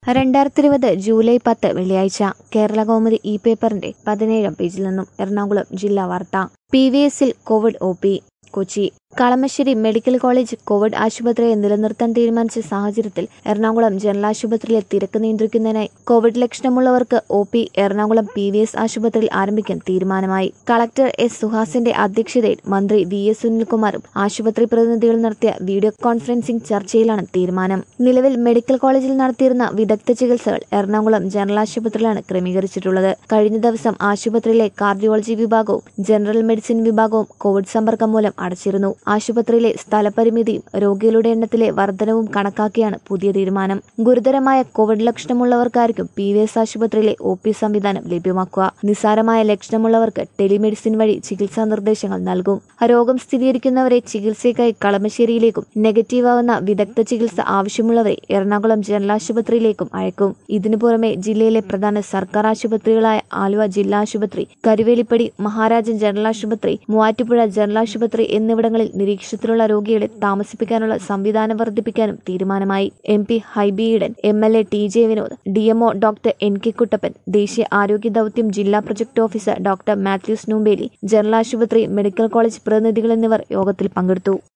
രണ്ടായിരത്തി ഇരുപത് ജൂലൈ പത്ത് വെള്ളിയാഴ്ച കേരള കൗമുദി ഇ പേപ്പറിന്റെ പതിനേഴാം പേജിൽ നിന്നും എറണാകുളം ജില്ലാ വാർത്ത പി വി എസിൽ Covid O P Kochi Kalamassery medical college Covid ആശുപത്രിയെ നിലനിർത്താൻ തീരുമാനിച്ച സാഹചര്യത്തിൽ എറണാകുളം ജനറൽ ആശുപത്രിയിലെ തിരക്ക് നിയന്ത്രിക്കുന്നതിനായി കോവിഡ് ലക്ഷണമുള്ളവർക്ക് O P Ernakulam P V S ആശുപത്രിയിൽ ആരംഭിക്കാൻ തീരുമാനമായി കളക്ടർ എസ് സുഹാസിന്റെ അധ്യക്ഷതയിൽ മന്ത്രി വി എസ് സുനിൽകുമാറും ആശുപത്രി പ്രതിനിധികൾ നടത്തിയ വീഡിയോ കോൺഫറൻസിംഗ് ചർച്ചയിലാണ് തീരുമാനം നിലവിൽ മെഡിക്കൽ കോളേജിൽ നടത്തിയിരുന്ന വിദഗ്ധ ചികിത്സകൾ എറണാകുളം ജനറൽ ആശുപത്രിയിലാണ് ക്രമീകരിച്ചിട്ടുള്ളത് കഴിഞ്ഞ ദിവസം ആശുപത്രിയിലെ കാർഡിയോളജി വിഭാഗവും ജനറൽ മെഡിസിൻ വിഭാഗവും കോവിഡ് സമ്പർക്കം മൂലം അടച്ചിരുന്നു ആശുപത്രിയിലെ സ്ഥലപരിമിതിയും രോഗികളുടെ എണ്ണത്തിലെ വർധനവും കണക്കാക്കിയാണ് പുതിയ തീരുമാനം ഗുരുതരമായ കോവിഡ് ലക്ഷണമുള്ളവർക്കായിരിക്കും പി വി എസ് ആശുപത്രിയിലെ ഒ പി സംവിധാനം ലഭ്യമാക്കുക നിസ്സാരമായ ലക്ഷണമുള്ളവർക്ക് ടെലിമെഡിസിൻ വഴി ചികിത്സാ നിർദ്ദേശങ്ങൾ നൽകും രോഗം സ്ഥിരീകരിക്കുന്നവരെ ചികിത്സയ്ക്കായി കളമശ്ശേരിയിലേക്കും നെഗറ്റീവ് ആവുന്ന വിദഗ്ധ ചികിത്സ ആവശ്യമുള്ളവരെ എറണാകുളം ജനറൽ ആശുപത്രിയിലേക്കും അയക്കും ഇതിനു പുറമെ ജില്ലയിലെ പ്രധാന സർക്കാർ ആശുപത്രികളായ ആലുവ ജില്ലാ ആശുപത്രി കരുവേലിപ്പടി മഹാരാജൻ ജനറൽ ആശുപത്രി മൂവാറ്റുപുഴ ജനറൽ ആശുപത്രി എന്നിവിടങ്ങളിൽ നിരീക്ഷണത്തിലുള്ള രോഗികളെ താമസിപ്പിക്കാനുള്ള സംവിധാനം വർദ്ധിപ്പിക്കാനും തീരുമാനമായി M P Hibi Eden M L A T J Vinod D MO doctor N K Kuttappan ദേശീയ ആരോഗ്യ ദൌത്യം ജില്ലാ project officer doctor Mathews Noompeli general ആശുപത്രി മെഡിക്കൽ കോളേജ് പ്രതിനിധികൾ എന്നിവർ യോഗത്തിൽ പങ്കെടുത്തു